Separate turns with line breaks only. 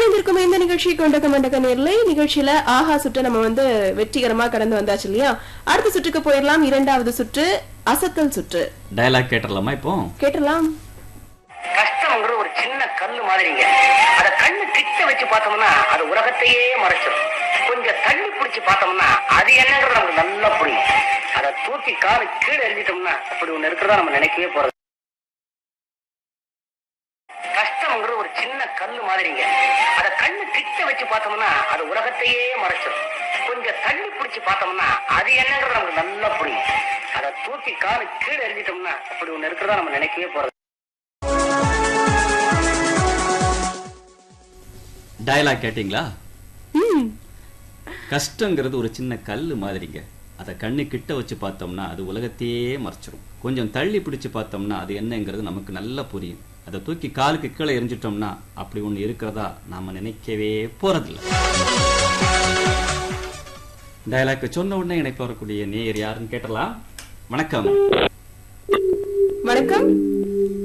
இணைந்திருக்கும் இந்த நிகழ்ச்சி கொண்டக மண்டக நேர்லை நிகழ்ச்சியில ஆஹா சுற்று நம்ம வந்து வெற்றிகரமா கடந்து வந்தாச்சு இல்லையா அடுத்த சுற்றுக்கு போயிடலாம் இரண்டாவது சுற்று அசத்தல் சுற்று
டயலாக் கேட்டுடலாமா இப்போ
கேட்டலாம்
கஷ்டம்ங்கிற ஒரு சின்ன கல்லு மாதிரிங்க அத கண்ணு கிட்ட வச்சு பார்த்தோம்னா அது உலகத்தையே மறைச்சிடும் கொஞ்சம் தள்ளி பிடிச்சு பார்த்தோம்னா அது என்னங்கிறது நமக்கு நல்லா புரியும் அதை தூக்கி காலு கீழே எழுதிட்டோம்னா அப்படி ஒண்ணு இருக்கிறதா நம்ம நினைக்கவே போறது கஷ்டம்ங்கிற ஒரு சின்ன கல்லு மாதிரிங்க அத கண்ணு கிட்ட வச்சு பார்த்தோம்னா அது உலகத்தையே மறைச்சிடும் கொஞ்சம் தள்ளி பிடிச்சு பார்த்தோம்னா அது என்னங்கிறது நமக்கு நல்லா புரியும் அதை தூக்கி காலு கீழே எழுதிட்டோம்னா அப்படி ஒண்ணு இருக்கிறதா நம்ம நினைக்கவே போறது
டயலாக் கேட்டிங்களா
ம்
கஷ்டங்கிறது ஒரு சின்ன கல் மாதிரிங்க அதை கண்ணு கிட்ட வச்சு பார்த்தோம்னா அது உலகத்தையே மறைச்சிரும் கொஞ்சம் தள்ளி பிடிச்சு பார்த்தோம்னா அது என்னங்கிறது நமக்கு நல்லா புரியும் அதை தூக்கி காலுக்கு கீழே எரிஞ்சிட்டோம்னா அப்படி ஒண்ணு இருக்கிறதா நாம நினைக்கவே போறதில்ல டயலாக் சொன்ன உடனே இணைப்பு வரக்கூடிய நேயர் யாருன்னு கேட்டலாம் வணக்கம்
வணக்கம்